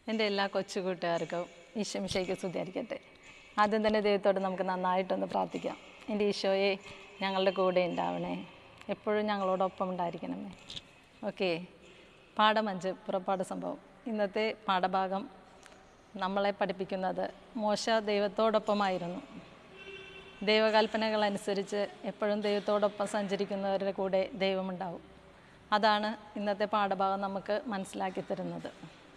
എൻ്റെ എല്ലാ കൊച്ചു കൂട്ടുകാർക്കും ഈശ്വമിശയ്ക്ക് സ്തുതിയായിരിക്കട്ടെ ആദ്യം തന്നെ ദൈവത്തോട് നമുക്ക് നന്നായിട്ടൊന്ന് പ്രാർത്ഥിക്കാം എൻ്റെ ഈശോയെ ഞങ്ങളുടെ കൂടെ ഉണ്ടാവണേ എപ്പോഴും ഞങ്ങളോടൊപ്പം ഉണ്ടായിരിക്കണമേ ഓക്കെ പാഠം അഞ്ച് പുറപ്പാട് സംഭവം ഇന്നത്തെ പാഠഭാഗം നമ്മളെ പഠിപ്പിക്കുന്നത് മോശ ദൈവത്തോടൊപ്പമായിരുന്നു ദൈവകൽപ്പനകൾ അനുസരിച്ച് എപ്പോഴും ദൈവത്തോടൊപ്പം സഞ്ചരിക്കുന്നവരുടെ കൂടെ ദൈവമുണ്ടാവും അതാണ് ഇന്നത്തെ പാഠഭാഗം നമുക്ക് മനസ്സിലാക്കി തരുന്നത്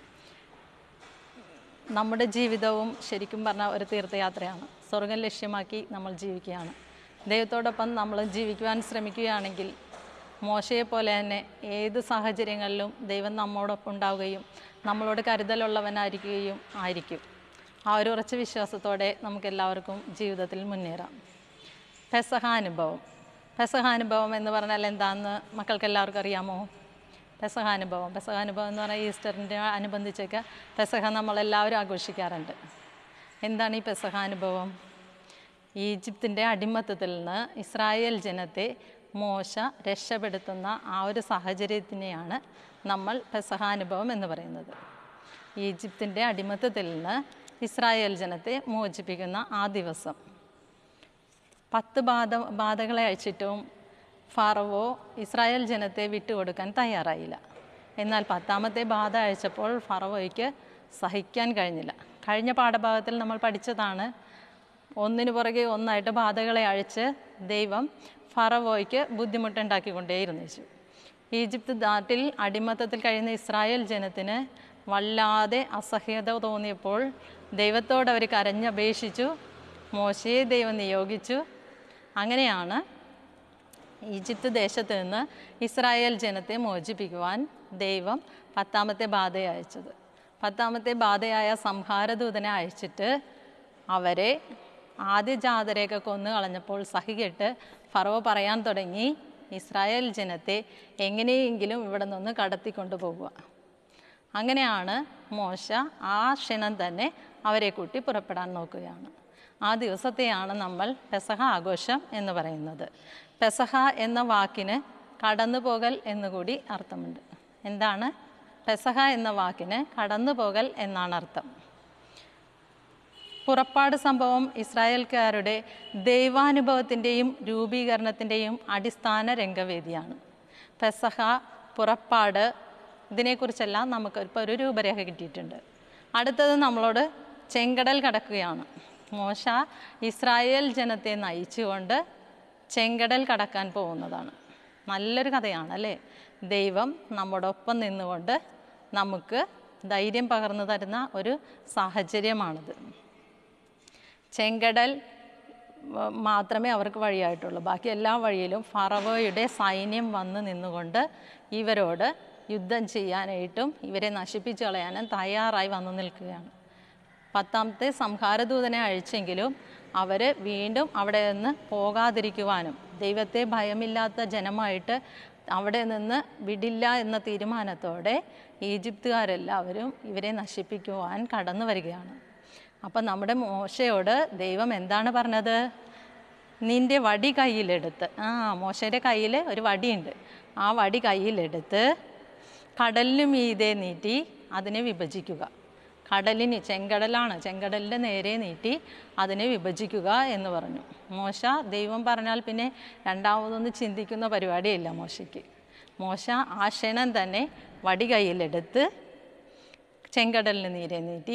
നമ്മുടെ ജീവിതവും ശരിക്കും പറഞ്ഞാൽ ഒരു തീർത്ഥയാത്രയാണ് സ്വർഗം ലക്ഷ്യമാക്കി നമ്മൾ ജീവിക്കുകയാണ് ദൈവത്തോടൊപ്പം നമ്മൾ ജീവിക്കുവാൻ ശ്രമിക്കുകയാണെങ്കിൽ മോശയെ പോലെ തന്നെ ഏത് സാഹചര്യങ്ങളിലും ദൈവം നമ്മോടൊപ്പം ഉണ്ടാവുകയും നമ്മളോട് കരുതലുള്ളവനായിരിക്കുകയും ആയിരിക്കും ആ ഒരു ഉറച്ച വിശ്വാസത്തോടെ നമുക്ക് എല്ലാവർക്കും ജീവിതത്തിൽ മുന്നേറാം പെസഹാനുഭവം പെസഹാനുഭവം എന്ന് പറഞ്ഞാൽ എന്താണെന്ന് മക്കൾക്ക് എല്ലാവർക്കും അറിയാമോ പെസഹാനുഭവം പെസഹാനുഭവം എന്ന് പറഞ്ഞാൽ ഈസ്റ്ററിൻ്റെ അനുബന്ധിച്ചൊക്കെ പെസഹ നമ്മളെല്ലാവരും ആഘോഷിക്കാറുണ്ട് എന്താണ് ഈ പെസഹാനുഭവം ഈജിപ്തിൻ്റെ അടിമത്തത്തിൽ നിന്ന് ഇസ്രായേൽ ജനത്തെ മോശ രക്ഷപ്പെടുത്തുന്ന ആ ഒരു സാഹചര്യത്തിനെയാണ് നമ്മൾ പെസഹാനുഭവം എന്ന് പറയുന്നത് ഈജിപ്തിൻ്റെ അടിമത്തത്തിൽ നിന്ന് ഇസ്രായേൽ ജനത്തെ മോചിപ്പിക്കുന്ന ആ ദിവസം പത്ത് ബാധ ബാധകളെ അയച്ചിട്ടും ഫറവോ ഇസ്രായേൽ ജനത്തെ വിട്ടുകൊടുക്കാൻ തയ്യാറായില്ല എന്നാൽ പത്താമത്തെ ബാധ അയച്ചപ്പോൾ ഫറവോയ്ക്ക് സഹിക്കാൻ കഴിഞ്ഞില്ല കഴിഞ്ഞ പാഠഭാഗത്തിൽ നമ്മൾ പഠിച്ചതാണ് ഒന്നിനു പുറകെ ഒന്നായിട്ട് ബാധകളെ അഴിച്ച് ദൈവം ഫറവോയ്ക്ക് ബുദ്ധിമുട്ടുണ്ടാക്കിക്കൊണ്ടേയിരുന്നു യേശു ഈജിപ്ത് നാട്ടിൽ അടിമത്തത്തിൽ കഴിയുന്ന ഇസ്രായേൽ ജനത്തിന് വല്ലാതെ അസഹ്യത തോന്നിയപ്പോൾ ദൈവത്തോട് അവർ കരഞ്ഞപേക്ഷിച്ചു മോശയെ ദൈവം നിയോഗിച്ചു അങ്ങനെയാണ് ഈജിപ്ത് ദേശത്ത് നിന്ന് ഇസ്രായേൽ ജനത്തെ മോചിപ്പിക്കുവാൻ ദൈവം പത്താമത്തെ ബാധയെ അയച്ചത് പത്താമത്തെ ബാധയായ സംഹാരദൂതനെ അയച്ചിട്ട് അവരെ ആദ്യജാതരെയൊക്കെ കൊന്നു കളഞ്ഞപ്പോൾ സഹികെട്ട് ഫറവ പറയാൻ തുടങ്ങി ഇസ്രായേൽ ജനത്തെ എങ്ങനെയെങ്കിലും ഇവിടെ നിന്ന് കടത്തിക്കൊണ്ടു പോകുക അങ്ങനെയാണ് മോശ ആ ക്ഷണം തന്നെ അവരെ കൂട്ടി പുറപ്പെടാൻ നോക്കുകയാണ് ആ ദിവസത്തെയാണ് നമ്മൾ പെസഹ ആഘോഷം എന്ന് പറയുന്നത് പെസഹ എന്ന വാക്കിന് കടന്നുപോകൽ എന്നുകൂടി അർത്ഥമുണ്ട് എന്താണ് പെസഹ എന്ന വാക്കിന് കടന്നുപോകൽ എന്നാണ് അർത്ഥം പുറപ്പാട് സംഭവം ഇസ്രായേൽക്കാരുടെ ദൈവാനുഭവത്തിൻ്റെയും രൂപീകരണത്തിൻ്റെയും അടിസ്ഥാന രംഗവേദിയാണ് പെസഹ പുറപ്പാട് ഇതിനെക്കുറിച്ചെല്ലാം നമുക്ക് ഇപ്പോൾ ഒരു രൂപരേഖ കിട്ടിയിട്ടുണ്ട് അടുത്തത് നമ്മളോട് ചെങ്കടൽ കടക്കുകയാണ് മോശ ഇസ്രായേൽ ജനത്തെ നയിച്ചുകൊണ്ട് ചെങ്കടൽ കടക്കാൻ പോകുന്നതാണ് നല്ലൊരു കഥയാണ് അല്ലേ ദൈവം നമ്മോടൊപ്പം നിന്നുകൊണ്ട് നമുക്ക് ധൈര്യം പകർന്നു തരുന്ന ഒരു സാഹചര്യമാണിത് ചെങ്കടൽ വ- മാത്രമേ അവർക്ക് വഴിയായിട്ടുള്ളൂ ബാക്കി എല്ലാ വഴിയിലും ഫറവോയുടെ സൈന്യം വന്ന് നിന്നുകൊണ്ട് ഇവരോട് യുദ്ധം ചെയ്യാനായിട്ടും ഇവരെ നശിപ്പിച്ചു കളയാനും തയ്യാറായി വന്നു നിൽക്കുകയാണ് പത്താമത്തെ സംഹാരദൂതനെ അഴിച്ചെങ്കിലും അവർ വീണ്ടും അവിടെ നിന്ന് പോകാതിരിക്കുവാനും ദൈവത്തെ ഭയമില്ലാത്ത ജനമായിട്ട് അവിടെ നിന്ന് വിടില്ല എന്ന തീരുമാനത്തോടെ ഈജിപ്തുകാരെല്ലാവരും ഇവരെ നശിപ്പിക്കുവാൻ കടന്നു വരികയാണ് അപ്പം നമ്മുടെ മോശയോട് ദൈവം എന്താണ് പറഞ്ഞത് നിൻ്റെ വടി കയ്യിലെടുത്ത് ആ മോശയുടെ കയ്യിൽ ഒരു വടിയുണ്ട് ആ വടി കയ്യിലെടുത്ത് കടലിന് മീതെ നീട്ടി അതിനെ വിഭജിക്കുക കടലിന് ചെങ്കടലാണ് ചെങ്കടലിൻ്റെ നേരെ നീട്ടി അതിനെ വിഭജിക്കുക എന്ന് പറഞ്ഞു മോശ ദൈവം പറഞ്ഞാൽ പിന്നെ രണ്ടാമതൊന്ന് ചിന്തിക്കുന്ന പരിപാടിയില്ല മോശയ്ക്ക് മോശ ആ ക്ഷണം തന്നെ വടി കയ്യിലെടുത്ത് ചെങ്കടലിന് നീരെ നീട്ടി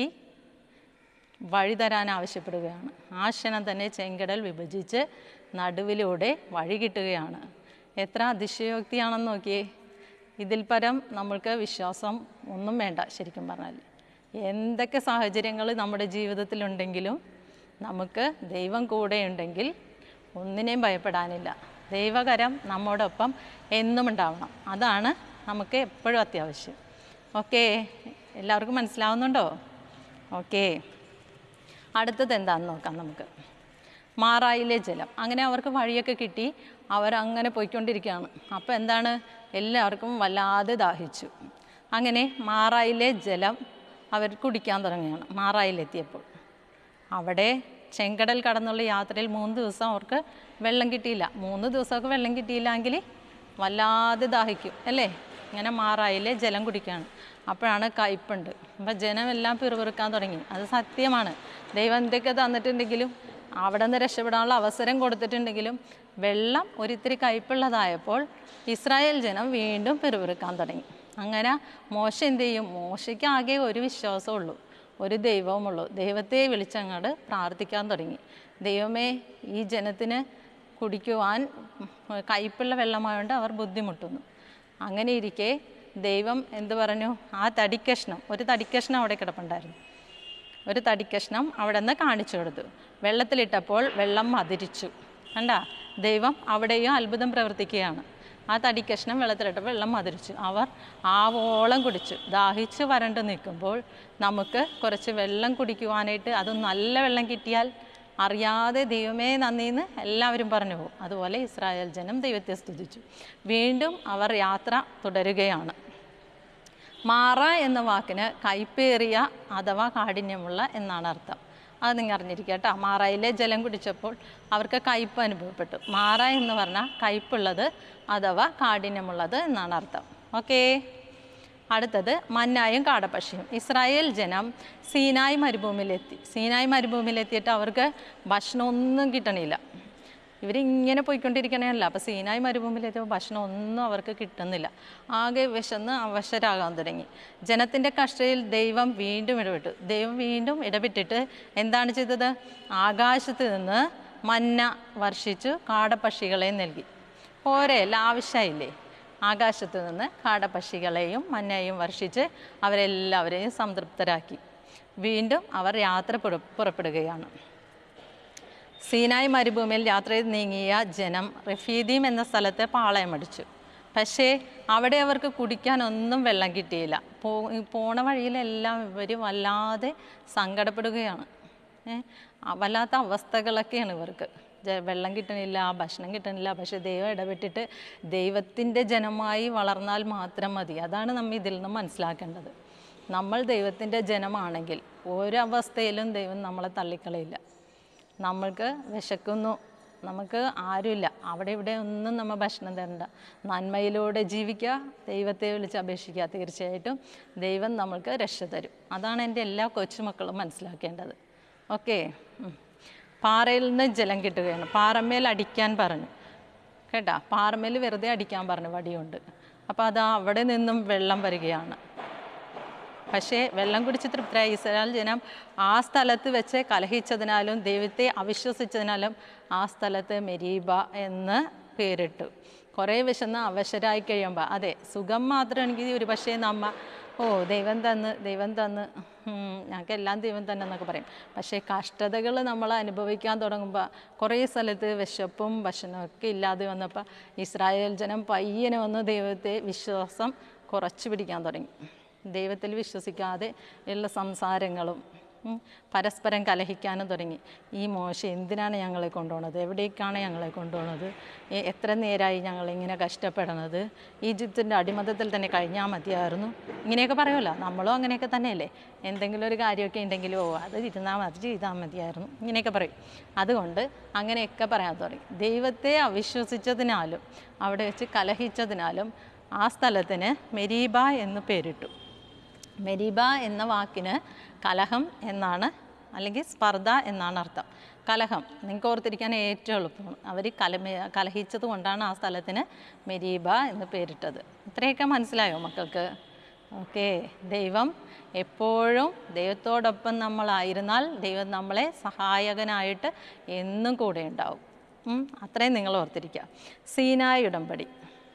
വഴി തരാൻ ആവശ്യപ്പെടുകയാണ് ആ ക്ഷണം തന്നെ ചെങ്കടൽ വിഭജിച്ച് നടുവിലൂടെ വഴി കിട്ടുകയാണ് എത്ര അതിശയോക്തിയാണെന്ന് നോക്കിയേ ഇതിൽ പരം നമ്മൾക്ക് വിശ്വാസം ഒന്നും വേണ്ട ശരിക്കും പറഞ്ഞാൽ എന്തൊക്കെ സാഹചര്യങ്ങൾ നമ്മുടെ ജീവിതത്തിലുണ്ടെങ്കിലും നമുക്ക് ദൈവം കൂടെയുണ്ടെങ്കിൽ ഒന്നിനെയും ഭയപ്പെടാനില്ല ദൈവകരം നമ്മോടൊപ്പം എന്നും ഉണ്ടാവണം അതാണ് നമുക്ക് എപ്പോഴും അത്യാവശ്യം ഓക്കെ എല്ലാവർക്കും മനസ്സിലാവുന്നുണ്ടോ ഓക്കേ അടുത്തത് എന്താണെന്ന് നോക്കാം നമുക്ക് മാറായിലെ ജലം അങ്ങനെ അവർക്ക് വഴിയൊക്കെ കിട്ടി അവരങ്ങനെ പോയിക്കൊണ്ടിരിക്കുകയാണ് അപ്പോൾ എന്താണ് എല്ലാവർക്കും വല്ലാതെ ദാഹിച്ചു അങ്ങനെ മാറായിലെ ജലം അവർ കുടിക്കാൻ തുടങ്ങുകയാണ് മാറായിലെത്തിയപ്പോൾ അവിടെ ചെങ്കടൽ കടന്നുള്ള യാത്രയിൽ മൂന്ന് ദിവസം അവർക്ക് വെള്ളം കിട്ടിയില്ല മൂന്ന് ദിവസമൊക്കെ വെള്ളം കിട്ടിയില്ലെങ്കിൽ വല്ലാതെ ദാഹിക്കും അല്ലേ ഇങ്ങനെ മാറായിലെ ജലം കുടിക്കുകയാണ് അപ്പോഴാണ് കയ്പുണ്ട് അപ്പം ജനമെല്ലാം പിറുപിറുക്കാൻ തുടങ്ങി അത് സത്യമാണ് ദൈവം എന്തൊക്കെ തന്നിട്ടുണ്ടെങ്കിലും അവിടെ നിന്ന് രക്ഷപ്പെടാനുള്ള അവസരം കൊടുത്തിട്ടുണ്ടെങ്കിലും വെള്ളം ഒരിത്തിരി കയ്പുള്ളതായപ്പോൾ ഇസ്രായേൽ ജനം വീണ്ടും പിറുപിറുക്കാൻ തുടങ്ങി അങ്ങനെ മോശ എന്ത് ചെയ്യും മോശയ്ക്ക് ആകെ ഒരു വിശ്വാസമുള്ളൂ ഒരു ദൈവവുമുള്ളൂ ദൈവത്തെ വിളിച്ചങ്ങോട്ട് പ്രാർത്ഥിക്കാൻ തുടങ്ങി ദൈവമേ ഈ ജനത്തിന് കുടിക്കുവാൻ കയ്പുള്ള വെള്ളമായതുകൊണ്ട് അവർ ബുദ്ധിമുട്ടുന്നു അങ്ങനെ ഇരിക്കെ ദൈവം എന്ത് പറഞ്ഞു ആ തടിക്കഷ്ണം ഒരു തടിക്കഷ്ണം അവിടെ കിടപ്പുണ്ടായിരുന്നു ഒരു തടിക്കഷ്ണം അവിടെ നിന്ന് കാണിച്ചു കൊടുത്തു വെള്ളത്തിലിട്ടപ്പോൾ വെള്ളം മതിരിച്ചു കണ്ട ദൈവം അവിടെയും അത്ഭുതം പ്രവർത്തിക്കുകയാണ് ആ തടിക്കഷ്ണം വെള്ളത്തിലിട്ടപ്പോൾ വെള്ളം മതിരിച്ചു അവർ ആവോളം കുടിച്ചു ദാഹിച്ച് വരണ്ട് നിൽക്കുമ്പോൾ നമുക്ക് കുറച്ച് വെള്ളം കുടിക്കുവാനായിട്ട് അത് നല്ല വെള്ളം കിട്ടിയാൽ അറിയാതെ ദൈവമേ നന്ദിന്ന് എല്ലാവരും പറഞ്ഞു പോകും അതുപോലെ ഇസ്രായേൽ ജനം ദൈവത്തെ സ്തുതിച്ചു വീണ്ടും അവർ യാത്ര തുടരുകയാണ് മാറ എന്ന വാക്കിന് കൈപ്പേറിയ അഥവാ കാഠിന്യമുള്ള എന്നാണ് അർത്ഥം അത് നിങ്ങൾ അറിഞ്ഞിരിക്കുക കേട്ടോ മാറായിലെ ജലം കുടിച്ചപ്പോൾ അവർക്ക് കയ്പ് അനുഭവപ്പെട്ടു മാറ എന്ന് പറഞ്ഞാൽ കയ്പുള്ളത് അഥവാ കാഠിന്യമുള്ളത് എന്നാണ് അർത്ഥം ഓക്കേ അടുത്തത് മന്നായും കാടപ്പക്ഷിയും ഇസ്രായേൽ ജനം സീനായ് മരുഭൂമിയിലെത്തി സീനായ് മരുഭൂമിയിലെത്തിയിട്ട് അവർക്ക് ഭക്ഷണമൊന്നും കിട്ടണില്ല ഇവരിങ്ങനെ പോയിക്കൊണ്ടിരിക്കണമല്ല അപ്പോൾ സീനായ് മരുഭൂമിയിലെത്തിയപ്പോൾ ഭക്ഷണം ഒന്നും അവർക്ക് കിട്ടുന്നില്ല ആകെ വിശന്ന് അവശരാകാൻ തുടങ്ങി ജനത്തിൻ്റെ കഷ്ടയിൽ ദൈവം വീണ്ടും ഇടപെട്ടു ദൈവം വീണ്ടും ഇടപെട്ടിട്ട് എന്താണ് ചെയ്തത് ആകാശത്ത് നിന്ന് മന്ന വർഷിച്ചു കാടപ്പക്ഷികളെ നൽകി പോരെയല്ല ആവശ്യമായില്ലേ ആകാശത്ത് നിന്ന് കാടപ്പക്ഷികളെയും മന്നയും വർഷിച്ച് അവരെല്ലാവരെയും സംതൃപ്തരാക്കി വീണ്ടും അവർ യാത്ര പുറ- പുറപ്പെടുകയാണ് സീനായ് മരുഭൂമിയിൽ യാത്ര ചെയ്ത് നീങ്ങിയ ജനം റഫീദീം എന്ന സ്ഥലത്ത് പാളയമടിച്ചു പക്ഷേ അവിടെ അവർക്ക് കുടിക്കാനൊന്നും വെള്ളം കിട്ടിയില്ല പോ ഈ പോണ വഴിയിലെല്ലാം ഇവർ വല്ലാതെ സങ്കടപ്പെടുകയാണ് ഏ, ആ വല്ലാത്ത അവസ്ഥകളൊക്കെയാണ് ഇവർക്ക് ജ- വെള്ളം കിട്ടണില്ല ഭക്ഷണം കിട്ടണില്ല പക്ഷേ ദൈവം ഇടപെട്ടിട്ട് ദൈവത്തിൻ്റെ ജനമായി വളർന്നാൽ മാത്രം മതി അതാണ് നമ്മൾ ഇതിൽ നിന്ന് മനസ്സിലാക്കേണ്ടത് നമ്മൾ ദൈവത്തിൻ്റെ ജനമാണെങ്കിൽ ഒരവസ്ഥയിലും ദൈവം നമ്മളെ തള്ളിക്കളയില്ല നമ്മൾക്ക് വിശക്കുന്നു നമുക്ക് ആരുമില്ല അവിടെ ഇവിടെ ഒന്നും നമ്മൾ ഭക്ഷണം തരണ്ട നന്മയിലൂടെ ജീവിക്കുക ദൈവത്തെ വിളിച്ച് അപേക്ഷിക്കുക തീർച്ചയായിട്ടും ദൈവം നമ്മൾക്ക് രക്ഷ തരും അതാണ് എൻ്റെ എല്ലാ കൊച്ചുമക്കളും മനസ്സിലാക്കേണ്ടത് ഓക്കെ പാറയിൽ നിന്ന് ജലം കിട്ടുകയാണ് പാറമേൽ അടിക്കാൻ പറഞ്ഞു കേട്ടാ പാറമേൽ വെറുതെ അടിക്കാൻ പറഞ്ഞു വടിയുണ്ട് അപ്പോൾ അത് അവിടെ നിന്നും വെള്ളം വരികയാണ് പക്ഷേ വെള്ളം കുടിച്ച് തൃപ്തരായ ഇസ്രായേൽ ജനം ആ സ്ഥലത്ത് വെച്ച് കലഹിച്ചതിനാലും ദൈവത്തെ അവിശ്വസിച്ചതിനാലും ആ സ്ഥലത്ത് മെരീബ എന്ന് പേരിട്ടു കുറേ വിശന്ന് അവശരായി കഴിയുമ്പോൾ അതെ സുഖം മാത്രമാണെങ്കിൽ ഒരു പക്ഷേ നമ്മ ഓ ദൈവം തന്ന് ദൈവം തന്ന് ഉം, ഞങ്ങൾക്ക് എല്ലാം ദൈവം തന്നെ എന്നൊക്കെ പറയും പക്ഷേ കഷ്ടതകൾ നമ്മൾ അനുഭവിക്കാൻ തുടങ്ങുമ്പോൾ കുറേ സ്ഥലത്ത് വിശപ്പും ഭക്ഷണമൊക്കെ ഇല്ലാതെ വന്നപ്പോൾ ഇസ്രായേൽ ജനം പയ്യനെ വന്ന് ദൈവത്തെ വിശ്വാസം കുറച്ച് പിടിക്കാൻ തുടങ്ങി ദൈവത്തിൽ വിശ്വസിക്കാതെ ഉള്ള സംസാരങ്ങളും ഉം, പരസ്പരം കലഹിക്കാനും തുടങ്ങി ഈ മോശ എന്തിനാണ് ഞങ്ങളെ കൊണ്ടുപോകുന്നത് എവിടേക്കാണ് ഞങ്ങളെ കൊണ്ടുപോകുന്നത് എ- എത്ര നേരമായി ഞങ്ങളിങ്ങനെ കഷ്ടപ്പെടണത് ഈജിപ്തിൻ്റെ അടിമതത്തിൽ തന്നെ കഴിഞ്ഞാൽ മതിയായിരുന്നു ഇങ്ങനെയൊക്കെ പറയുമല്ലോ നമ്മളും അങ്ങനെയൊക്കെ തന്നെയല്ലേ എന്തെങ്കിലും ഒരു കാര്യമൊക്കെ ഉണ്ടെങ്കിലോ അത് ഇരുന്നാൽ മതി ചെയ്താൽ മതിയായിരുന്നു ഇങ്ങനെയൊക്കെ പറയും അതുകൊണ്ട് അങ്ങനെയൊക്കെ പറയാൻ തുടങ്ങി ദൈവത്തെ അവിശ്വസിച്ചതിനാലും അവിടെ വെച്ച് കലഹിച്ചതിനാലും ആ സ്ഥലത്തിന് മെരീബ എന്ന് പേരിട്ടു മെരീബ എന്ന വാക്കിന് കലഹം എന്നാണ് അല്ലെങ്കിൽ സ്പർദ്ധ എന്നാണ് അർത്ഥം കലഹം നിങ്ങൾക്ക് ഓർത്തിരിക്കാൻ ഏറ്റവും എളുപ്പമാണ് അവർ കലമ കലഹിച്ചത് കൊണ്ടാണ് ആ സ്ഥലത്തിന് മെരീബ എന്ന് പേരിട്ടത് ഇത്രയൊക്കെ മനസ്സിലായോ മക്കൾക്ക് ഓക്കെ ദൈവം എപ്പോഴും ദൈവത്തോടൊപ്പം നമ്മളായിരുന്നാൽ ദൈവം നമ്മളെ സഹായകനായിട്ട് എന്നും കൂടെ ഉണ്ടാവും ഉം, അത്രയും നിങ്ങൾ ഓർത്തിരിക്കുക സീനായ് ഉടമ്പടി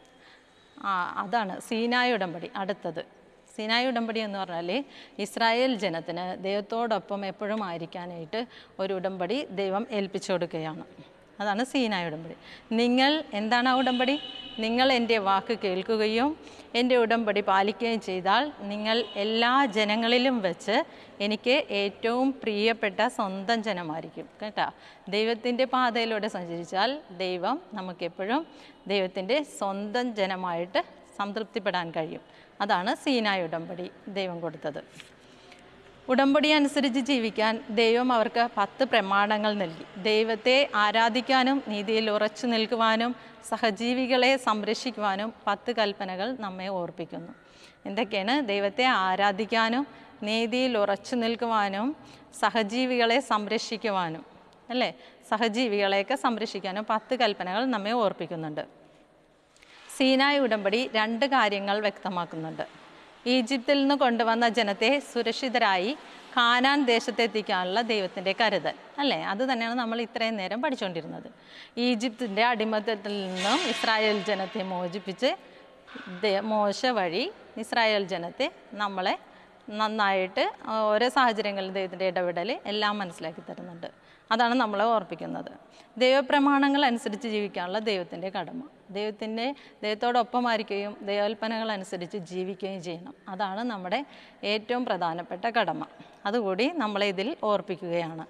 ആ അതാണ് സീനായ് ഉടമ്പടി അടുത്തത് സീനായ് ഉടമ്പടി എന്ന് പറഞ്ഞാൽ ഇസ്രായേൽ ജനത്തിന് ദൈവത്തോടൊപ്പം എപ്പോഴും ആയിരിക്കാനായിട്ട് ഒരു ഉടമ്പടി ദൈവം ഏൽപ്പിച്ചു കൊടുക്കുകയാണ് അതാണ് സീനായ് ഉടമ്പടി നിങ്ങൾ എന്താണ് ആ ഉടമ്പടി നിങ്ങൾ എൻ്റെ വാക്ക് കേൾക്കുകയും എൻ്റെ ഉടമ്പടി പാലിക്കുകയും ചെയ്താൽ നിങ്ങൾ എല്ലാ ജനങ്ങളിലും വെച്ച് എനിക്ക് ഏറ്റവും പ്രിയപ്പെട്ട സ്വന്തം ജനമായിരിക്കും കേട്ടോ ദൈവത്തിൻ്റെ പാതയിലൂടെ സഞ്ചരിച്ചാൽ ദൈവം നമുക്കെപ്പോഴും ദൈവത്തിൻ്റെ സ്വന്തം ജനമായിട്ട് സംതൃപ്തിപ്പെടാൻ കഴിയും അതാണ് സീനായ ഉടമ്പടി ദൈവം കൊടുത്തത് ഉടമ്പടി അനുസരിച്ച് ജീവിക്കാൻ ദൈവം അവർക്ക് പത്ത് പ്രമാണങ്ങൾ നൽകി ദൈവത്തെ ആരാധിക്കാനും നീതിയിൽ ഉറച്ചു നിൽക്കുവാനും സഹജീവികളെ സംരക്ഷിക്കുവാനും പത്ത് കൽപ്പനകൾ നമ്മെ ഓർപ്പിക്കുന്നു എന്തൊക്കെയാണ് ദൈവത്തെ ആരാധിക്കാനും നീതിയിൽ ഉറച്ചു നിൽക്കുവാനും സഹജീവികളെ സംരക്ഷിക്കുവാനും അല്ലേ സഹജീവികളെയൊക്കെ സംരക്ഷിക്കാനും പത്ത് കൽപ്പനകൾ നമ്മെ ഓർപ്പിക്കുന്നുണ്ട് സീനായ് ഉടമ്പടി രണ്ട് കാര്യങ്ങൾ വ്യക്തമാക്കുന്നുണ്ട് ഈജിപ്തിൽ നിന്ന് കൊണ്ടുവന്ന ജനത്തെ സുരക്ഷിതരായി കാനാൻ ദേശത്തെത്തിക്കാനുള്ള ദൈവത്തിൻ്റെ കരുതൽ അല്ലേ അത് തന്നെയാണ് നമ്മൾ ഇത്രയും നേരം പഠിച്ചുകൊണ്ടിരുന്നത് ഈജിപ്തിൻ്റെ അടിമത്തത്തിൽ നിന്നും ഇസ്രായേൽ ജനത്തെ മോചിപ്പിച്ച് ദേ- മോശ വഴി ഇസ്രായേൽ ജനത്തെ നമ്മളെ നന്നായിട്ട് ഓരോ സാഹചര്യങ്ങളിൽ ദൈവത്തിൻ്റെ ഇടപെടൽ എല്ലാം മനസ്സിലാക്കി തരുന്നുണ്ട് അതാണ് നമ്മളെ ഓർപ്പിക്കുന്നത് ദൈവപ്രമാണങ്ങൾ അനുസരിച്ച് ജീവിക്കാനുള്ള ദൈവത്തിൻ്റെ കടമ ദൈവത്തിൻ്റെ ദൈവത്തോടൊപ്പമായിരിക്കുകയും ദൈവകൽപ്പനകൾ അനുസരിച്ച് ജീവിക്കുകയും ചെയ്യണം അതാണ് നമ്മുടെ ഏറ്റവും പ്രധാനപ്പെട്ട കടമ അതുകൂടി നമ്മളെ ഇതിൽ ഓർപ്പിക്കുകയാണ്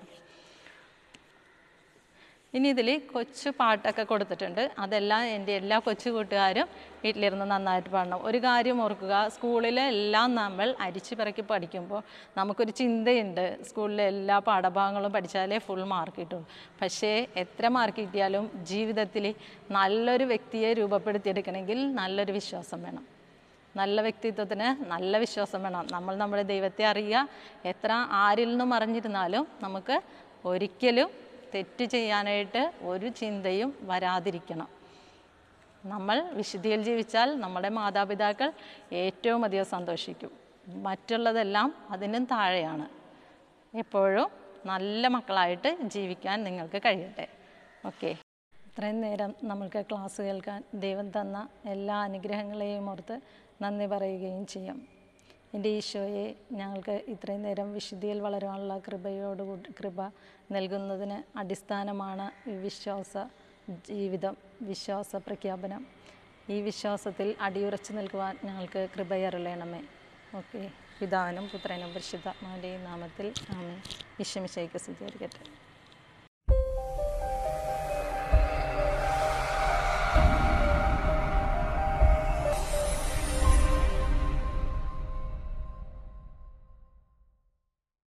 ഇനി ഇതിൽ കൊച്ചു പാട്ടൊക്കെ കൊടുത്തിട്ടുണ്ട് അതെല്ലാം എൻ്റെ എല്ലാ കൊച്ചു കൂട്ടുകാരും വീട്ടിലിരുന്ന് നന്നായിട്ട് പാടണം ഒരു കാര്യം ഓർക്കുക സ്കൂളിലെ എല്ലാം നമ്മൾ അരിച്ചു പിറക്കി പഠിക്കുമ്പോൾ നമുക്കൊരു ചിന്തയുണ്ട് സ്കൂളിലെ എല്ലാ പാഠഭാഗങ്ങളും പഠിച്ചാലേ ഫുൾ മാർക്ക് കിട്ടുള്ളൂ പക്ഷേ എത്ര മാർക്ക് കിട്ടിയാലും ജീവിതത്തിൽ നല്ലൊരു വ്യക്തിയെ രൂപപ്പെടുത്തിയെടുക്കണമെങ്കിൽ നല്ലൊരു വിശ്വാസം വേണം നല്ല വ്യക്തിത്വത്തിന് നല്ല വിശ്വാസം വേണം നമ്മൾ നമ്മുടെ ദൈവത്തെ അറിയുക എത്ര ആരിൽ നിന്നും അറിഞ്ഞിരുന്നാലും നമുക്ക് ഒരിക്കലും തെറ്റ് ചെയ്യാനായിട്ട് ഒരു ചിന്തയും വരാതിരിക്കണം നമ്മൾ വിശുദ്ധിയിൽ ജീവിച്ചാൽ നമ്മുടെ മാതാപിതാക്കൾ ഏറ്റവും അധികം സന്തോഷിക്കും മറ്റുള്ളതെല്ലാം അതിനും താഴെയാണ് എപ്പോഴും നല്ല മക്കളായിട്ട് ജീവിക്കാൻ നിങ്ങൾക്ക് കഴിയട്ടെ ഓക്കെ ഇത്രയും നേരം നമ്മൾക്ക് ക്ലാസ് കേൾക്കാൻ ദൈവം തന്ന എല്ലാ അനുഗ്രഹങ്ങളെയും ഓർത്ത് നന്ദി പറയുകയും ചെയ്യാം എൻ്റെ ഈശോയെ ഞങ്ങൾക്ക് ഇത്രയും നേരം വിശുദ്ധിയിൽ വളരാനുള്ള കൃപയോടുകൂടി കൃപ നൽകുന്നതിന് അടിസ്ഥാനമാണ് ഈ വിശ്വാസ ജീവിതം വിശ്വാസ പ്രഖ്യാപനം ഈ വിശ്വാസത്തിൽ അടിയുറച്ചു നിൽക്കുവാൻ ഞങ്ങൾക്ക് കൃപയറിയണമേ ഓക്കെ പിതാവിനും പുത്രനും പരിശുദ്ധാത്മാവിൻ്റെയും നാമത്തിൽ ആമേ വിശ്വമിശയ്ക്ക് സ്വീകരിക്കട്ടെ